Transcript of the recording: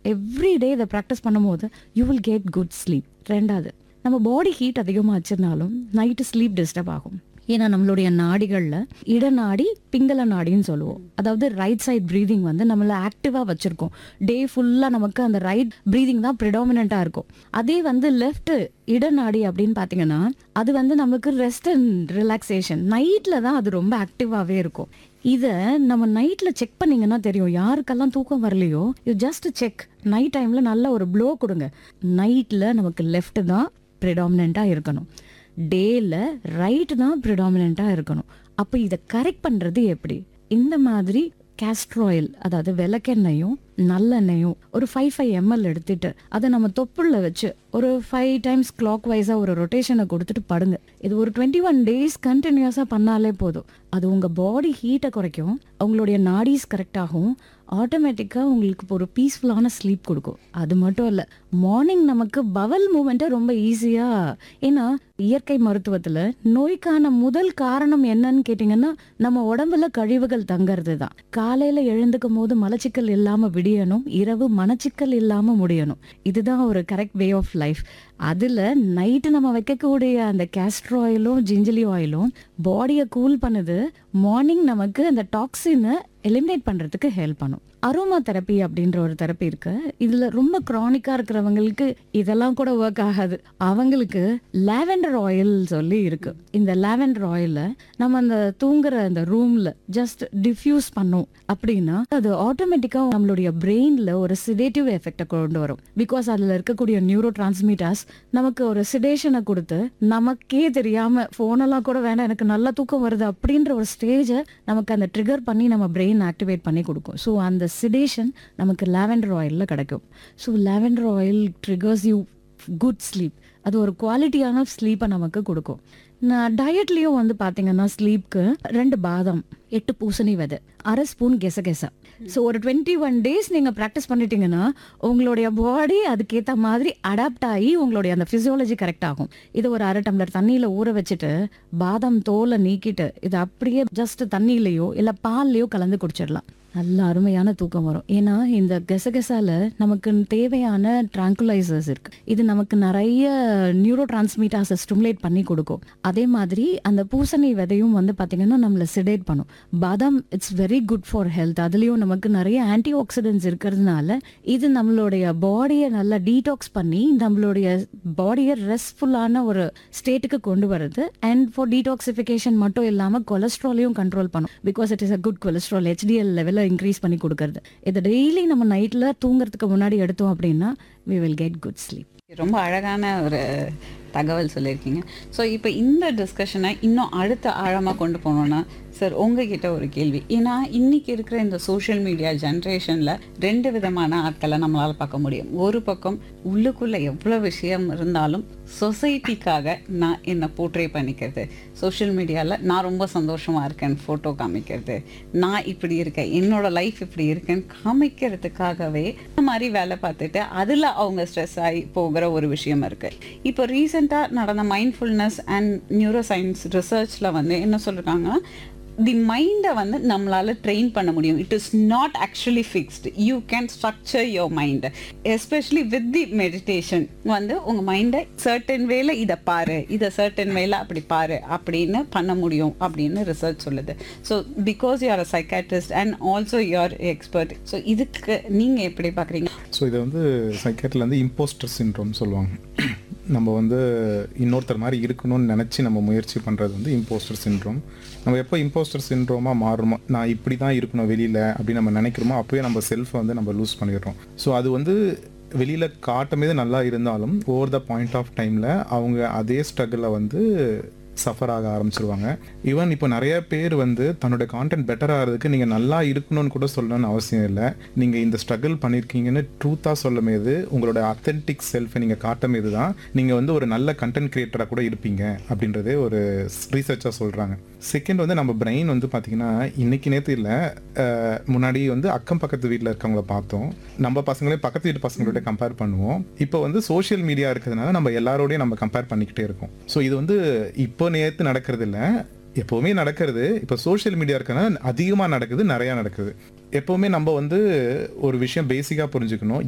every day இதை practice பண்ணும்போது you will get good sleep ரெண்டாவது நம்ம பாடி ஹீட் அதிகமாக வச்சிருந்தாலும் நைட்டு ஸ்லீப் டிஸ்டர்ப் ஆகும் ஏன்னா நம்மளுடைய நாடிகளில் இடநாடி பிங்கள நாடின்னு சொல்லுவோம் அதாவது ரைட் சைட் ப்ரீதிங் வந்து நம்மள ஆக்டிவாக வச்சுருக்கோம் டே ஃபுல்லாக நமக்கு அந்த ரைட் ப்ரீதிங் தான் ப்ரிடாமினண்ட்டாக இருக்கும் அதே வந்து லெஃப்ட் இடநாடி அப்படின்னு பார்த்தீங்கன்னா அது வந்து நமக்கு ரெஸ்ட் அண்ட் ரிலாக்ஸேஷன் நைட்டில் தான் அது ரொம்ப ஆக்டிவாகவே இருக்கும் இதை நம்ம நைட்டில் செக் பண்ணீங்கன்னா தெரியும் யாருக்கெல்லாம் தூக்கம் வரலையோ யூ ஜஸ்ட் செக் நைட் டைமில் நல்ல ஒரு ப்ளோ கொடுங்க நைட்டில் நமக்கு லெஃப்ட் தான் ப்ரிடாமினண்ட்டாக இருக்கணும் டேல ரைட் தான் ப்ரிடாமினண்ட்டாக இருக்கணும் அப்போ இதை கரெக்ட் பண்ணுறது எப்படி இந்த மாதிரி castor oil அதாவது விளக்கெண்ணெயும் நல்லெண்ணெயும் ஒரு ஃபைவ் ஃபைவ் எம்எல் எடுத்துட்டு அதை நம்ம தொப்புள்ள வச்சு ஒரு ஃபைவ் டைம்ஸ் கிளாக் வைஸாக ஒரு ரொட்டேஷனை கொடுத்துட்டு படுங்க இது ஒரு டுவெண்ட்டி ஒன் டேஸ் கண்டினியூஸாக பண்ணாலே போதும் அது உங்கள் பாடி ஹீட்டை குறைக்கும் உங்களுடைய நாடிஸ் கரெக்ட் ஆகும் ஆட்டோமேட்டிக்காக உங்களுக்கு ஒரு பீஸ்ஃபுல்லான ஸ்லீப் கொடுக்கும் அது மட்டும் இல்லை மார்னிங் நமக்கு பவல் மூமெண்ட்டை ரொம்ப ஈஸியாக ஏன்னா இயற்கை மருத்துவத்தில் நோய்க்கான முதல் காரணம் என்னன்னு கேட்டிங்கன்னா நம்ம உடம்புல கழிவுகள் தங்கறது தான் காலையில் எழுந்துக்கும் போது மலச்சிக்கல் இல்லாமல் விடியணும் இரவு மனச்சிக்கல் இல்லாமல் முடியணும் இதுதான் ஒரு கரெக்ட் வே ஆஃப் லைஃப் அதில் நைட்டு நம்ம வைக்கக்கூடிய அந்த castor ஆயிலும் ஜிஞ்சலி ஆயிலும் பாடியை கூல் பண்ணுது மார்னிங் நமக்கு அந்த டாக்ஸினை எலிமினேட் பண்ணுறதுக்கு ஹெல்ப் பண்ணும் அரோமா தெரப்பி அப்படின்ற ஒரு தெரப்பி இருக்கு இதுல ரொம்ப க்ரானிக்கா இருக்கிறவங்களுக்கு இதெல்லாம் கூட ஒர்க் ஆகாது அவங்களுக்கு லாவெண்டர் ஆயில் சொல்லி இருக்கு இந்த லாவெண்டர் ஆயில நம்ம அந்த தூங்குற அந்த ரூம்ல ஜஸ்ட் டிஃப்யூஸ் பண்ணோம் அப்படின்னா அது ஆட்டோமேட்டிக்கா நம்மளுடைய பிரெயின்ல ஒரு சிடேட்டிவ் எஃபெக்டை கொண்டு வரும் பிகாஸ் அதுல இருக்கக்கூடிய நியூரோ டிரான்ஸ்மிட்டர்ஸ் நமக்கு ஒரு சிடேஷனை கொடுத்து நமக்கே தெரியாம போனெல்லாம் கூட வேண்டாம் எனக்கு நல்லா தூக்கம் வருது அப்படின்ற ஒரு ஸ்டேஜை நமக்கு அந்த ட்ரிகர் பண்ணி நம்ம பிரெயின் ஆக்டிவேட் பண்ணி கொடுக்கும் ஸோ அந்த சிடேஷன் நமக்கு லாவெண்டர் ஆயிலில் கிடைக்கும் so lavender oil triggers you good sleep அது ஒரு குவாலிட்டியான ஸ்லீப்பை நமக்கு கொடுக்கும் நான் டயட்லேயும் வந்து பார்த்தீங்கன்னா ஸ்லீப்க்கு ரெண்டு பாதாம் எட்டு பூசணி விதை அரை ஸ்பூன் கெசகெசா ஸோ ஒரு டுவெண்ட்டி ஒன் டேஸ் நீங்கள் ப்ராக்டிஸ் பண்ணிட்டீங்கன்னா உங்களுடைய பாடி அதுக்கேற்ற மாதிரி அடாப்ட் ஆகி உங்களுடைய அந்த ஃபிசியாலஜி கரெக்ட் ஆகும் இது ஒரு அரை டம்ளர் தண்ணியில் ஊற வச்சுட்டு பாதாம் தோலை நீக்கிட்டு இது அப்படியே ஜஸ்ட் தண்ணியிலையோ இல்லை பால்லையோ கலந்து குடிச்சிடலாம் நல்ல அருமையான தூக்கம் வரும் ஏன்னா இந்த கெசகெசால நமக்கு தேவையான ட்ராங்குலைசர்ஸ் இருக்கு இது நமக்கு நிறைய நியூரோ டிரான்ஸ்மீட்டர்ஸை ஸ்டிமுலேட் பண்ணி கொடுக்கும் அதே மாதிரி அந்த பூசணி விதையும் வந்து பார்த்தீங்கன்னா நம்மளை சிடேட் பண்ணும் பாதாம் it's very good for health அதுலேயும் நமக்கு நிறைய ஆன்டி ஆக்சிடென்ட்ஸ் இருக்கிறதுனால இது நம்மளுடைய பாடியை நல்லா டீடாக்ஸ் பண்ணி நம்மளுடைய பாடியை ரெஸ்ட்ஃபுல்லான ஒரு ஸ்டேட்டுக்கு கொண்டு வருது அண்ட் ஃபார் டீடாக்சிஃபிகேஷன் மட்டும் இல்லாமல் கொலஸ்ட்ராலையும் கண்ட்ரோல் பண்ணும் because it is a good cholesterol HDL லெவலில் இன்க்ரீஸ் பண்ணி கொடுக்கறது இதை டெய்லி நம்ம நைட்டில் தூங்குறதுக்கு முன்னாடி எடுத்தோம் அப்படின்னா we will get good sleep ரொம்ப அழகான ஒரு தகவல் சொல்லியிருக்கீங்க ஸோ இப்போ இந்த டிஸ்கஷனை இன்னும் அடுத்த ஆழமாக கொண்டு போனோம்னா சார் உங்ககிட்ட ஒரு கேள்வி ஏன்னா இன்னைக்கு இருக்கிற இந்த சோஷியல் மீடியா ஜென்ரேஷனில் ரெண்டு விதமான ஆட்களை நம்மளால் பார்க்க முடியும் ஒரு பக்கம் உள்ளுக்குள்ளே எவ்வளோ விஷயம் இருந்தாலும் சொசைட்டிக்காக நான் என்னை போர்ட்ரே பண்ணிக்கிறது சோஷியல் மீடியாவில் நான் ரொம்ப சந்தோஷமாக இருக்கேன் ஃபோட்டோ காமிக்கிறது நான் இப்படி இருக்கேன் என்னோட லைஃப் இப்படி இருக்கேன்னு காமிக்கிறதுக்காகவே இந்த மாதிரி வேலை பார்த்துட்டு அதில் அவங்க ஸ்ட்ரெஸ் ஆகி போகிற ஒரு விஷயம் இருக்குது இப்போ ரீசெண்டாக நடந்த மைண்ட்ஃபுல்னஸ் அண்ட் நியூரோ சயின்ஸ் ரிசர்ச்சில் வந்து என்ன சொல்லிருக்காங்கன்னா தி மைண்டை வந்து நம்மளால ட்ரெயின் பண்ண முடியும் it is not actually fixed you can structure your mind especially with the meditation வந்து உங்கள் மைண்டை சர்டன் வேல இதை பாரு இதை சர்டன் வேல அப்படி பாரு அப்படின்னு பண்ண முடியும் அப்படின்னு ரிசர்ச் சொல்லுது so because you are a psychiatrist and also you are expert so இதுக்கு நீங்கள் எப்படி பார்க்குறீங்க ஸோ இதை வந்து சைக்காட்ரியில் வந்து இம்போஸ்டர் சின்ட்ரோம் சொல்லுவாங்க நம்ம வந்து இன்னொருத்தர் மாதிரி இருக்கணும்னு நினச்சி நம்ம முயற்சி பண்ணுறது வந்து இம்போஸ்டர் சின்ட்ரோம் நம்ம எப்போ இம்போஸ்டர் சின்ட்ரோமாக மாறுமோ நான் இப்படி தான் இருக்கணும் வெளியில் அப்படின்னு நம்ம நினைக்கிறோமோ அப்போயே நம்ம செல்ஃபை வந்து நம்ம லூஸ் பண்ணிடுறோம் ஸோ அது வந்து வெளியில் காட்டும்போது நல்லா இருந்தாலும் ஓவர் த பாயிண்ட் ஆஃப் டைமில் அவங்க அதே ஸ்ட்ரகிளில் வந்து சஃபர் ஆக ஆரம்பிச்சிருவாங்க ஈவன் இப்போ நிறைய பேர் வந்து தன்னோட கான்டென்ட் பெட்டர் ஆகிறதுக்கு நீங்கள் நல்லா இருக்கணும்னு கூட சொல்லணும்னு அவசியம் இல்லை நீங்கள் இந்த ஸ்ட்ரகிள் பண்ணியிருக்கீங்கன்னு ட்ரூத்தாக சொல்லும் போது உங்களோட அத்தென்டிக் செல்ஃபை நீங்கள் காட்டும் போது தான் நீங்கள் வந்து ஒரு நல்ல கண்டென்ட் கிரியேட்டராக கூட இருப்பீங்க அப்படின்றதே ஒரு ரீசர்ச்சாக சொல்கிறாங்க செகண்ட் வந்து நம்ம பிரெயின் வந்து பார்த்திங்கன்னா இன்னைக்கு நேற்று இல்லை முன்னாடி வந்து அக்கம் பக்கத்து வீட்டில் இருக்கவங்கள பார்த்தோம் நம்ம பசங்களே பக்கத்து வீட்டு பசங்களோட கம்பேர் பண்ணுவோம் இப்போ வந்து சோஷியல் மீடியா இருக்கிறதுனால நம்ம எல்லாரோடையும் நம்ம கம்பேர் பண்ணிக்கிட்டே இருக்கோம் ஸோ இது வந்து இப்போ நேற்று நடக்கிறது இல்லை எப்போவுமே நடக்கிறது இப்போ சோஷியல் மீடியா இருக்கனால அதிகமாக நடக்குது நிறையா நடக்குது எப்போவுமே நம்ம வந்து ஒரு விஷயம் பேசிக்காக புரிஞ்சுக்கணும்